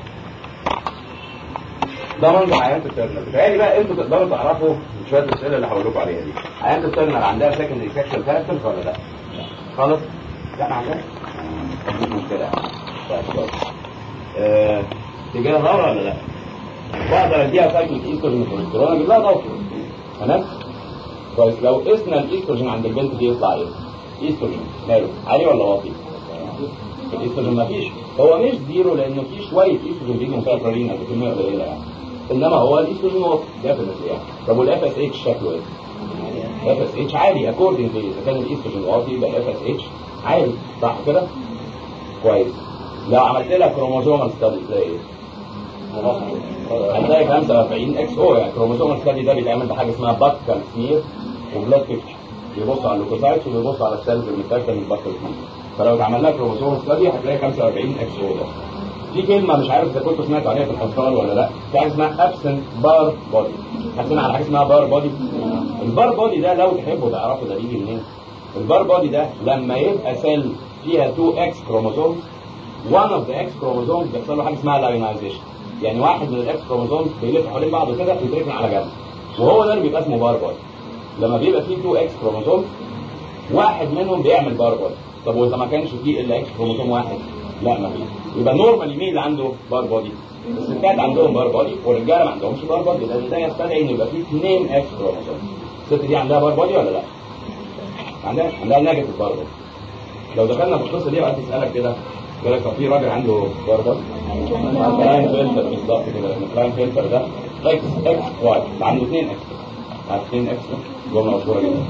ده منظر عيانة الترنر بتهيألي بقى انتوا تقدروا تعرفوا شويه الاسئله اللي هقول لكم عليها دي عيانة الترنر عندها سكندري سكشوال كاركترز ولا لا؟ خالص؟ لا ما عندهاش مش مشكله يعني طيب كويس. آه تجاه دورة ولا لا؟ واقدر اديها سايكل ايستروجين وبروجسترون اجيب لها دورة تمام؟ كويس لو قسنا الايستروجين عند البنت دي يطلع ايه؟ ايستروجين ماله؟ عالي ولا واطي؟ الايستروجين مفيش هو مش زيرو لانه في شويه ايستروجين بيجي من فيها برولين بكميه قليله يعني انما هو الايستروجين واطي ديفنتلي يعني طب والاف اس اتش شكله ايه؟ اف اس اتش عالي اكوردنج اذا كان الايستروجين واطي يبقى الاف اس اتش عالي صح كده؟ كويس لو عملت لها كروموزومال ستادي تلاقي ايه؟ هتلاقي 45 اكس او يعني كروموزومال ستادي ده بيتعمل بحاجه اسمها باكال سمير وبلاد بيكتشر بيبص على اللوكوسايتس وبيبص على السيلز المتاكده من الباكال سمير فلو اتعمل لها كروموزومال ستادي هتلاقي 45 اكس او ده في كلمه مش عارف اذا كنتوا سمعتوا عليها في الحصان ولا لا في حاجه اسمها ابسنت بار بودي هتسمع على حاجه اسمها بار بودي البار بودي ده لو تحبوا تعرفوا ده بيجي منين البار بودي ده لما يبقى سيل فيها 2 اكس كروموزوم one of the X chromosomes بيحصل له حاجه اسمها لايونايزيشن يعني واحد من الاكس كروموزوم بيلف حوالين بعضه كده ويتركن على جنب وهو ده اللي بيبقى اسمه بار بودي لما بيبقى فيه 2 اكس كروموزوم واحد منهم بيعمل بار بودي طب واذا ما كانش فيه الا اكس كروموزوم واحد لا ما فيش يبقى نورمالي مين اللي عنده بار بودي الستات عندهم بار بودي والرجاله ما عندهمش بار بودي لان ده يستدعي ان يبقى فيه اثنين اكس كروموزوم الست دي عندها بار بودي ولا لا؟ عندها عندها نيجاتيف بار بودي لو دخلنا في القصه دي وقت تسالك كده يقول لك طب في راجل عنده بار بودي كلاين فلتر بالظبط كده الكلاين فلتر ده اكس اكس واي عنده اثنين اكس عارف اثنين اكس جمله مشهوره جدا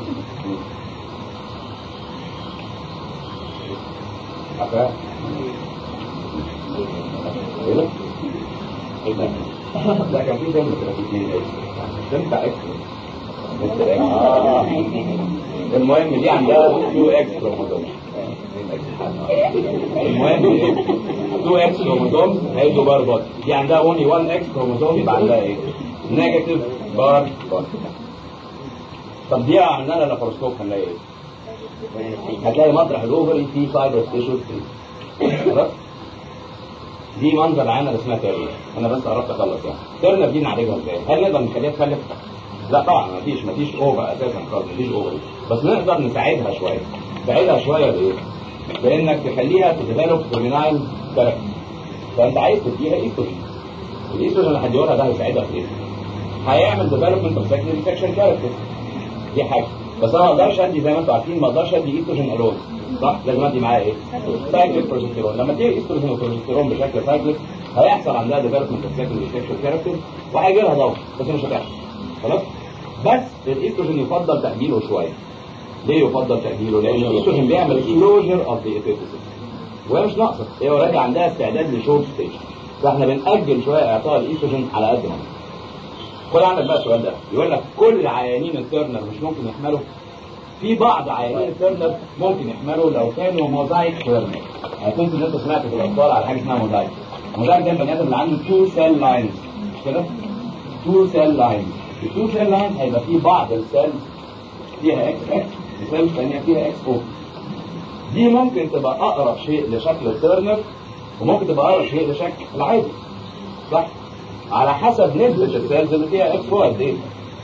عارفها؟ ايه ده؟ ايه ده؟ لا كان في جمله كده في اثنين اكس تنفع اكس آه. المهم دي عندها 2 اكس كروموزوم المهم 2 اكس كروموزوم هيدوا بار بودي دي عندها اونلي 1 اكس كروموزوم يبقى عندها ايه؟ نيجاتيف بار بودي طب دي عملنا لها لاباروسكوب هنلاقي ايه؟ هتلاقي مطرح الاوفري فيه فايبرس تيشو خلاص؟ دي منظر العينه اللي اسمها تيرنر انا بس قربت اخلص يعني تيرنر دي نعالجها ازاي؟ هل نقدر نخليها تخلف؟ لا طبعا مفيش مفيش اوفر اساسا خالص مفيش اوفر بس نقدر نساعدها شويه نساعدها شويه بايه؟ بانك تخليها تديفلوب فيمينايل كاركتر فانت عايز تديها ايستروجين الايستروجين اللي هديهولها ده هيساعدها في ايه؟ هيعمل ديفلوبمنت اوف سكندري سكشن كاركتر دي حاجه بس انا ما اقدرش ادي زي ما انتم عارفين ما اقدرش ادي ايستروجين الون صح لازم ادي معاه ايه؟ سايكليك بروجستيرون لما تيجي ايستروجين وبروجستيرون بشكل سايكليك هيحصل عندها ديفلوبمنت اوف سكندري سكشن كاركتر وهيجي لها ضغط بس مش هتحصل خلاص؟ بس الايستروجين يفضل تأجيله شوية ليه يفضل تأجيله؟ لأن الايستروجين بيعمل كلوجر اوف ذا epiphysis وهي مش ناقصة هي اوريدي عندها استعداد لشورت ستيج فاحنا بنأجل شوية إعطاء الايستروجين على قد ما خد عندك بقى السؤال ده يقول لك كل عيانين التيرنر مش ممكن يحملوا في بعض عيانين التيرنر ممكن يحملوا لو كانوا موزايك تيرنر يعني كنت ان انت سمعت في الاطفال على حاجه اسمها موزايك موزايك ده البني ادم اللي عنده تو سيل لاينز مش كده؟ تو سيل لاينز التو سيل لاينز هيبقى فيه بعض السيلز فيها اكس اكس وسيلز ثانيه فيها اكس او دي ممكن تبقى اقرب شيء لشكل التيرنر وممكن تبقى اقرب شيء لشكل العادي صح على حسب نسبة السيلز اللي فيها اكس او قد ايه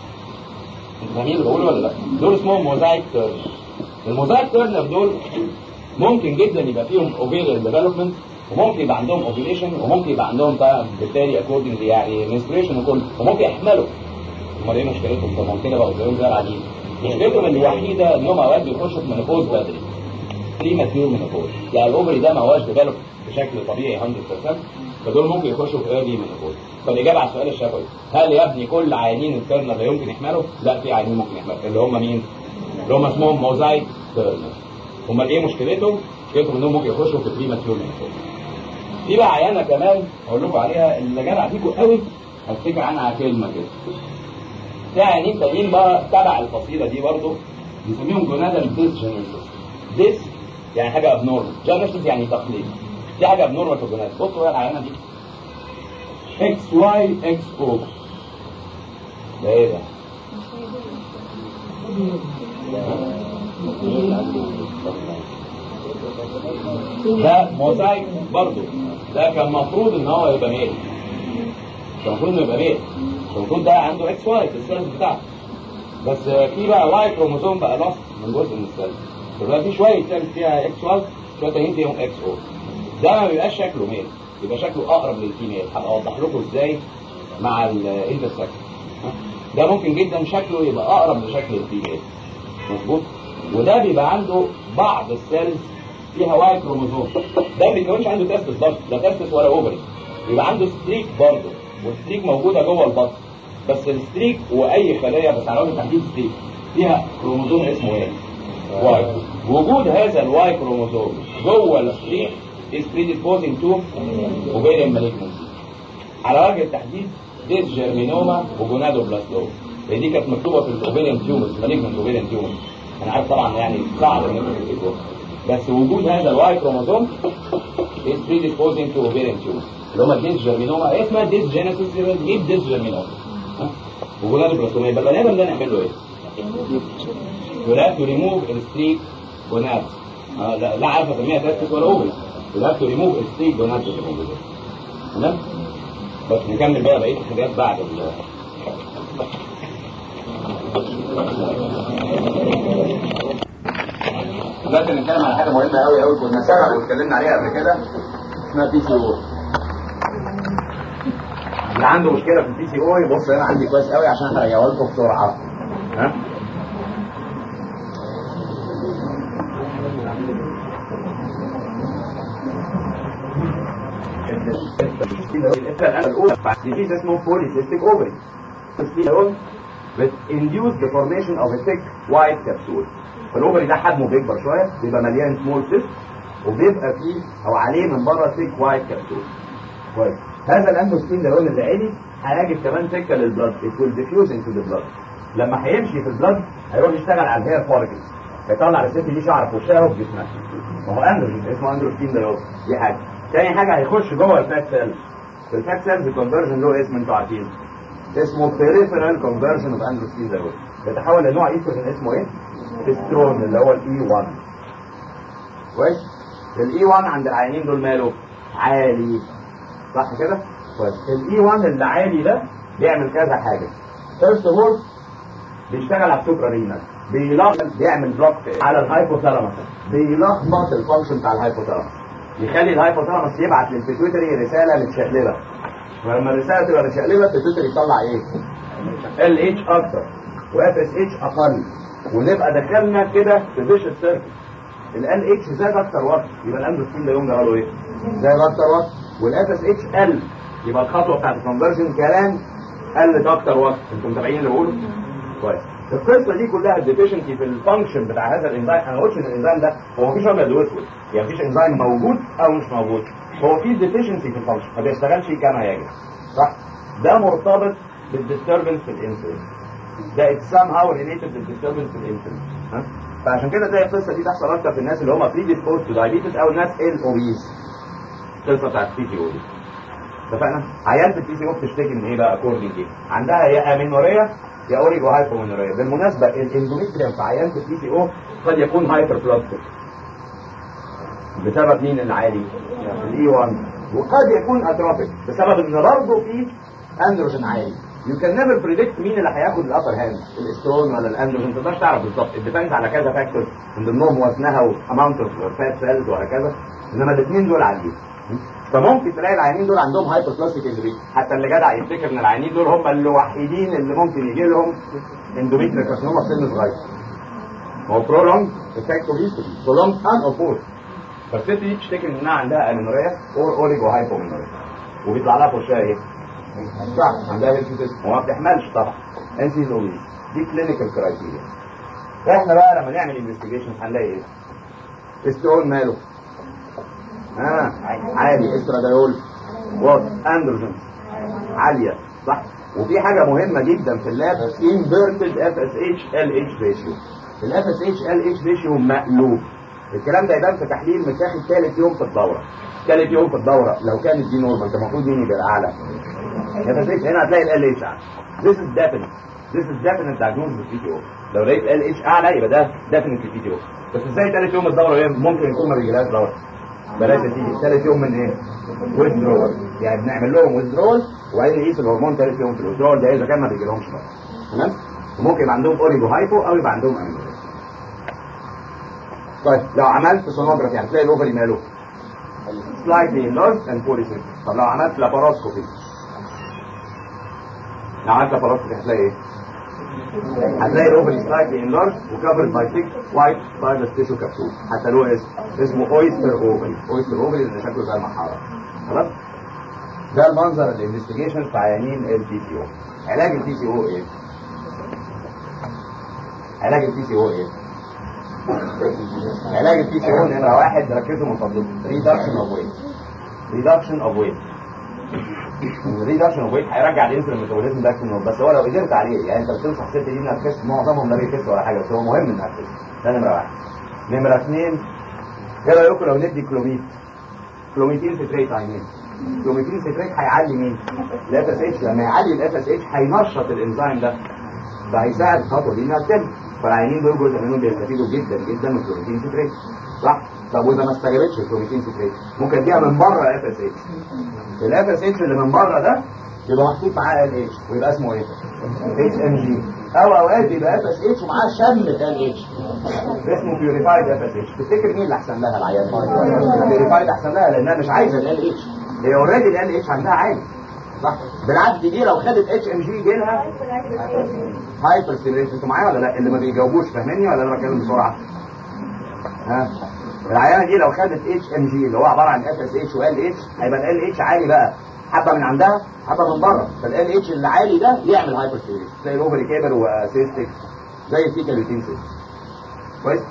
انتوا فاهمين اللي بقوله ولا لا؟ دول اسمهم موزايك تيرنر الموزايك تيرنر دول ممكن جدا يبقى فيهم اوفيريال ديفلوبمنت وممكن يبقى عندهم اوفيليشن وممكن يبقى عندهم طبعا بالتالي اكوردنج يعني منستريشن وكل وممكن يحملوا امال ايه مشكلتهم؟ طب ما كده بقوا زيهم زي العاديين مشكلتهم الوحيده انهم اوقات بيخشوا في منopause بدري بري ماتيور منopause يعني الاوفري ده ما هواش ديفلوب بشكل طبيعي 100% فدول ممكن يخشوا في ايرلي منopause فالاجابه على السؤال الشفوي هل يا ابني كل عيانين التيرنر لا يمكن يحملوا؟ لا في عيانين ممكن يحملوا اللي هم مين؟ اللي هم اسمهم موزايك تيرنر امال ايه مشكلتهم؟ مشكلتهم انهم ممكن يخشوا في بري ماتيور منopause في بقى عيانه كمان هقول لكم عليها اللي جدع فيكم قوي هفتكر عنها كلمه كده في عيانين تانيين بقى تبع الفصيله دي برضه بنسميهم جونادال ديسجنريسيس ديس يعني حاجه ابنورمال جنريسيس يعني تقليد دي حاجه ابنورمال في الجوناد بصوا بقى العيانه دي اكس واي اكس او ده ايه ده؟ ده موزايك برضه ده كان المفروض ان هو يبقى ميل كان المفروض انه يبقى ميل كان المفروض ده عنده اكس واي في السيلز بتاعته بس في بقى واي كروموسوم بقى لوست من جزء من السيلز فبقى في شويه سيلز فيها اكس واي شويه تانيين فيهم اكس او ده ما بيبقاش شكله ميل يبقى شكله اقرب للفيميل هبقى اوضح لكم ازاي مع الانترسكشن ده ممكن جدا شكله يبقى اقرب لشكل الفيميل مظبوط وده بيبقى عنده بعض السيلز فيها واي كروموزوم ده ما بيكونش عنده تستس برضه لا تستس ولا اوفري بيبقى عنده ستريك برضه والستريك موجوده جوه البطن بس الستريك واي خليه بس على وجه التحديد ستريك فيها كروموزوم اسمه ايه؟ واي وجود هذا الواي كروموزوم جوه الستريك is predisposing to ovarian malignancy على وجه التحديد ديس جيرمينوما وجونادوبلاستوما دي كانت مكتوبه في الاوفيريان تيومرز مالجنت اوفيريان تيومرز انا عارف طبعا يعني صعب ان انت تكتبه بس وجود هذا الواي كروموزوم is predisposing to ovarian tumor اللي هم الديس جيرمينوما إيه اسمها ديس جينيسيس جيب ديس جيرمينوما وجونادوبلاستوما يبقى البني ادم ده نعمل له ايه؟ You have to remove the streak gonads آه لا لا عارف اسميها تستس ولا اوفري You have to remove the streak gonads اللي موجوده تمام؟ بس نكمل بقى بقيه الحاجات بعد ال دلوقتي نتكلم على حاجه مهمه قوي قوي كنا سبق واتكلمنا عليها قبل كده اسمها بي سي او اللي عنده مشكله في البي سي او يبص هنا عندي كويس قوي عشان هرجعها لكم بسرعه ها الاولى ديزيز اسمه بوليسيستيك اوفري بتinduse the formation of a thick white capsule فالاوفري ده حجمه بيكبر شويه بيبقى مليان سمول سيست وبيبقى فيه او عليه من بره ثيك وايت كابسول كويس هذا الاندوسكين ده اللي عالي هيجد كمان سكه للبلد it will diffuse into the blood لما هيمشي في البلد هيروح يشتغل على الهير فوليكلز هيطلع للست دي شعر في وشها وفي جسمها ما هو اندروجين اسمه اندروسكين ده دي حاجه تاني حاجه هيخش جوه الفات سيلز في الفات سيلز الكونفرجن له اسم انتوا عارفينه اسمه peripheral conversion of androgen ده يتحول لنوع ايستروجين اسمه ايه؟ تسترون اللي هو الاي 1 كويس الاي 1 عند العيانين دول ماله عالي صح كده كويس الاي 1 اللي عالي ده بيعمل كذا حاجه فيرست اوف اول بيشتغل على السوبرا رينال بيلخبط بيعمل بلوك على الهايبوثالاموس بيلخبط الفانكشن بتاع الهايبوثالاموس يخلي الهايبوثالاموس يبعت للبيتويتري رساله متشقلبه ولما الرساله تبقى متشقلبه البيتويتري يطلع ايه؟ ال اتش اكتر واف اس اتش اقل ونبقى دخلنا كده في فيشن سيركل ال اتش زاد اكتر وقت يبقى الاندروستين ده يوم ده قالوا ايه؟ زاد اكتر وقت والاف اس اتش قل يبقى الخطوه بتاعت الكونفرجن كمان قلت اكتر وقت انتوا متابعين اللي بقوله؟ كويس القصه دي كلها الديفيشنسي في الفانكشن بتاع هذا الانزيم انا ما قلتش ان الانزيم ده هو مفيش ابيض واسود يعني مفيش انزيم موجود او مش موجود هو في ديفيشنسي في الفانكشن ما بيشتغلش كما يجب صح ده مرتبط بالديستربنس في الانسولين ده اتس somehow related بالديستربنس في الانسولين ها فعشان كده تلاقي القصه دي تحصل اكتر في الناس اللي هم predisposed to diabetes او الناس الاوبيز القصه بتاعت البي سي او دي اتفقنا عيان في البي سي او بتشتكي من ايه بقى اكوردنج ايه عندها يا امينوريا يا اوريجو هايبومينوريا بالمناسبه الاندوميتريوم في عيان في البي سي او قد يكون هايبر بلاستيك بسبب مين العالي الاي 1 وقد يكون اتروفيك بسبب ان برضه في اندروجين عالي يو كان نيفر بريدكت مين اللي هياخد الابر هاند الاسترون ولا الاندروجين ما تقدرش تعرف بالظبط الديبندز على كذا فاكتور من ضمنهم وزنها واماونت اوف فات سيلز وهكذا انما الاثنين دول عاليين فممكن تلاقي العيانين دول عندهم هايبر بلاستيك اندوميتريوم حتى اللي جدع يفتكر ان العيانين دول هم الوحيدين اللي ممكن يجي لهم اندوميتريال كارسينوما في سن صغير هو prolonged effect of history prolonged unopposed فالست دي بتشتكي انها عندها امينوريا اور اوريجو هايبومينوريا وبيطلع لها في وشها ايه؟ صح عندها هيرسيتس وما بتحملش طبعا انسي اوبيز دي كلينيكال كرايتيريا احنا بقى لما نعمل انفستيجيشن هنلاقي ايه؟ استرون ماله؟ اه عالي استرادايول وات اندروجين عاليه صح وفي حاجه مهمه جدا في اللاب inverted FSH LH ratio الاف اس اتش ال اتش ريشيو مقلوب الكلام ده يبان في تحليل متاخد ثالث يوم في الدوره ثالث يوم في الدوره لو كانت دي نورمال انت المفروض مين يبقى اعلى اف اس اتش هنا هتلاقي ال اتش اعلى This is definite This is definite diagnosis of PTO لو لقيت ال اتش اعلى يبقى ده definite PTO بس ازاي ثالث يوم الدوره هي ممكن يكون ما بيجيلهاش دوره بلاش تيجي ثالث يوم من ايه؟ withdrawal يعني بنعمل لهم withdrawal وبعدين نقيس الهرمون ثالث يوم في الwithdrawal ده اذا كان ما بيجيلهمش دوره تمام؟ وممكن يبقى عندهم اوريجو هايبو او يبقى عندهم امينوريا طيب لو عملت سونوجرافي هتلاقي الاوفري ماله slightly enlarged and polycystic طب لو عملت لاباروسكوبي لو عملت لاباروسكوبي هتلاقي ايه؟ هتلاقي الاوفري slightly enlarged وكفرد باي thick white fibrous tissue capsule حتى له اسم اسمه اويستر اوفري اويستر اوفري لان شكله زي المحاره خلاص ده المنظر الانفستيجيشن في عيانين البي سي او علاج البي سي او ايه؟ علاج البي سي او ايه؟ علاج البي سي او نمره واحد ركزوا من فضلكم ريدكشن اوف ويت ريدكشن اوف ويت الريدكشن اوف ويت هيرجع الانسولين ميتابوليزم باك تو بس هو لو قدرت عليه يعني انت بتنصح الست دي انها تخس معظمهم لا بيخس ولا حاجه بس هو مهم انها تخس ده نمره واحد نمره اثنين ايه رايكم لو ندي كلوميت كلوميتين سيتريت عينين كلوميتين سيتريت هيعلي مين؟ الاف اس اتش لما يعلي الاف اس اتش هينشط الانزيم ده فهيساعد الخطوه دي انها تتم فالعينين دول جزء منهم بيستفيدوا جدا جدا من الكلوميتين سيتريت صح؟ طب واذا ما استجابتش الكلوميتين سيتريت ممكن اديها من بره اف اس اتش الاف اس اتش اللي من بره ده يبقى محطوط معاه ال اتش ويبقى اسمه ايه؟ اتش ام جي او اوقات يبقى اف اس اتش ومعاه شم ال اتش اسمه بيوريفايد اف اس اتش تفتكر مين اللي احسن لها العيان؟ بيوريفايد احسن لها لانها مش عايزه ال اتش هي اوريدي ال اتش عندها عالي صح بالعكس دي لو خدت اتش ام جي يجي لها هايبر ستيميليشن انتوا معايا ولا لا اللي ما بيجاوبوش فاهميني ولا انا بتكلم بسرعه ها العيانه دي لو خدت اتش ام جي اللي هو عباره عن اف اس اتش وال اتش هيبقى ال اتش عالي بقى حبه من عندها حبه من بره فال اتش اللي عالي ده يعمل هايبر ستيميليشن زي الاوفري كيبل وسيستيك زي الفيكال يوتين سيستم كويس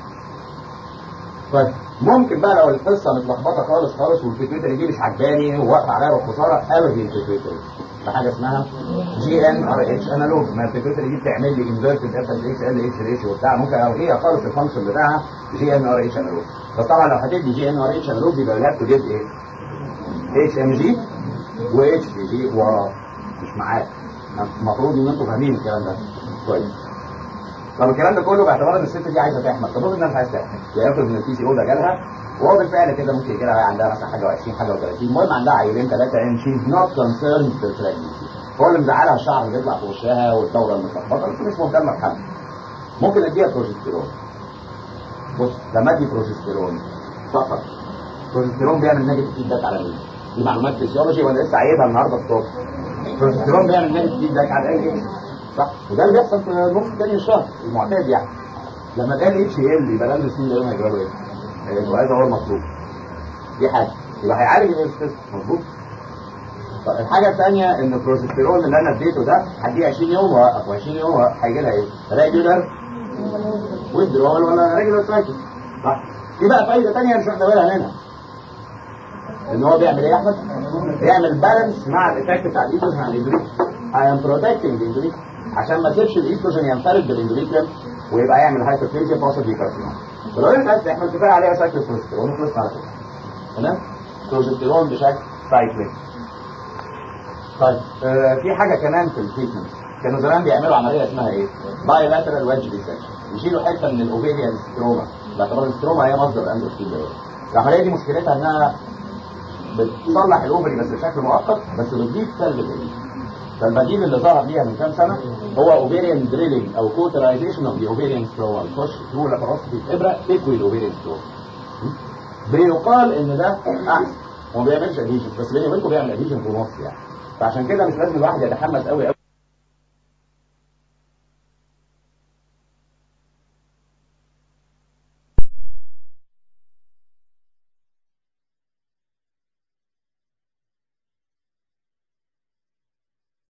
طيب ممكن بقى لو القصه متلخبطه خالص خالص والبيتويتري دي مش عجباني وواقفه عليها بالخساره الغي البيتويتري بحاجه اسمها جي ان ار اتش انالوج ما البيتويتري دي بتعمل لي انفيرتد اف اس اتش ال اتش ريشيو وبتاع ممكن الغيها خالص الفانكشن بتاعها جي ان ار اتش انالوج بس طبعا لو هتدي جي ان ار اتش انالوج يبقى لها تجيب ايه؟ اتش ام جي و اتش دي جي وراه مش معاك المفروض ان انتوا فاهمين الكلام ده كويس طب الكلام ده كله باعتبار ان الست دي عايزه تحمل طب الناس عايزه تحمل يعني افرض ان البي سي او ده جالها وهو بالفعل كده ممكن يجي لها عندها مثلا حاجه و20 حاجه و30 المهم عندها عيلين ثلاثه ان شيز نوت كونسيرند بالبريجنسي هو اللي مزعلها الشعر اللي بيطلع في وشها والدوره المتلخبطه بس مش مهتمه بحمل ممكن اديها بروجستيرون بص لما ادي بروجستيرون فقط بروجستيرون بيعمل نيجاتيف فيدباك على مين؟ دي معلومات فيزيولوجي وانا لسه عايبها النهارده الصبح البروجستيرون بيعمل نيجاتيف فيدباك على ال صح وده اللي بيحصل في النص الثاني الشهر المعتاد يعني لما ده الاتش يقل يبقى ده السنين اللي هيجرى له ايه؟ وهذا هو المطلوب دي حاجه يبقى هيعالج الانستيس مظبوط طب الحاجه الثانيه ان البروجستيرون اللي انا اديته ده هديه 20 يوم واوقف و20 يوم هيجي لها ايه؟ ريجولار ويدرول ولا ريجولار سايكل صح في بقى فايده ثانيه مش واخده بالها منها ان هو بيعمل ايه يا احمد؟ بيعمل بالانس مع الايفكت بتاع الايدروجين على الاندوليك I am protecting the الاندوليك عشان ما تسيبش الايستروجين ينفرد بالاندوليكريم ويبقى يعمل هايبرفيزيا possibly كارسينوم فلو انت عايز تحمل كفايه عليها سايكل بروجستيرون وخلصنا على كده تمام بروجستيرون بشكل سايكليك طيب آه في حاجه كمان في التريتمنت كانوا زمان بيعملوا عمليه اسمها ايه؟ باي لاترال ويدج ريسكشن يشيلوا حته من الاوفيريان ستروما باعتبار الستروما هي مصدر اندوستين العمليه دي مشكلتها انها بتصلح الاوفري بس بشكل مؤقت بس بتضيف سلب الانسولين فالبديل اللي ظهر ليها من كام سنه هو اوفيريان دريلينج او كوترايزيشن اوف ذا اوفيريان ستروما بتخش ثرو لاباروسكوبي ابره تكوي الاوفيريان ستروما بيقال ان ده احسن وما بيعملش اديشن بس بيني وبينكم بيعمل اديشن في النص يعني فعشان كده مش لازم الواحد يتحمس قوي قوي